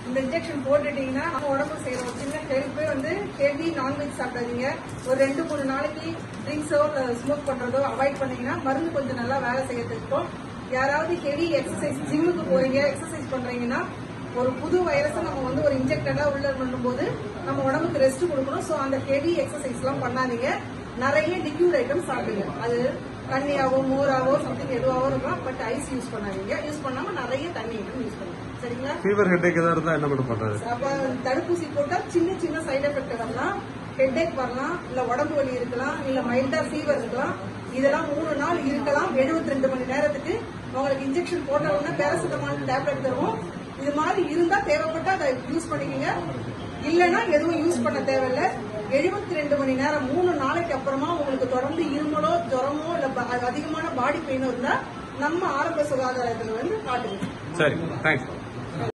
இந்த இன்ஜெக்ஷன் போட்டுட்டீங்கன்னா நம்ம உடம்பு செய்யற ஒரு சின்ன ஹெல்ப்பே வந்து ஹெவி நான்வெஜ் சாப்பிடாதீங்க ஒரு ரெண்டு மூணு நாளைக்கு ட்ரிங்க்ஸோ ஸ்மோக் பண்றதோ அவாய்ட் பண்ணீங்கன்னா மருந்து கொஞ்சம் நல்லா வேலை செய்யறதுக்கும் யாராவது ஹெவி எக்ஸசைஸ் ஜிம்முக்கு போறீங்க எக்ஸசைஸ் பண்றீங்கன்னா ஒரு புது வைரஸை நம்ம வந்து ஒரு இன்ஜெக்டடா உள்ள பண்ணும்போது நம்ம உடம்புக்கு ரெஸ்ட் கொடுக்கணும் ஸோ அந்த ஹெவி எக்ஸசைஸ் எல்லாம் பண்ணாதீங்க நிறைய லிக்யூட் ஐட்டம் சாப்பிடுங்க அது தண்ணியாவோ மோராவோ சம்திங் எதுவாவோ இருக்கலாம் பட் ஐஸ் யூஸ் பண்ணாதீங்க யூஸ் பண்ணாம நிறைய தண்ணி ஐட்டம் யூஸ் பண்ணுங்க சரிங்களா ஃபீவர் ஹெட்டேக் ஏதாவது இருந்தா என்ன மேடம் பண்றது அப்ப தடுப்பூசி போட்டா சின்ன சின்ன சைடு எஃபெக்ட் வரலாம் ஹெட்ஏக் வரலாம் இல்ல உடம்பு வலி இருக்கலாம் இல்ல மைல்டா ஃபீவர் இருக்கலாம் இதெல்லாம் மூணு நாள் இருக்கலாம் 72 ரெண்டு மணி நேரத்துக்கு உங்களுக்கு இன்ஜெக்ஷன் போட்ட உடனே பேராசிட்டமால் டேப்லெட் தருவோம் இது மாதிரி இருந்தா தேவைப்பட்டா அதை யூஸ் பண்ணிக்கோங்க இல்லைன்னா எதுவும் யூஸ் பண்ண தேவையில்ல 72 ரெண்டு மணி நேரம் மூணு நாளைக்கு அப்புறமா உங்களுக்கு தொடர்ந்து இருமலோ ஜுரமோ இல்ல ப- அதிகமான பாடி பெயினோ இருந்தா நம்ம ஆரம்ப சுகாதாரத்துல வந்து காட்டுங்க சரி தேங்க்ஸ்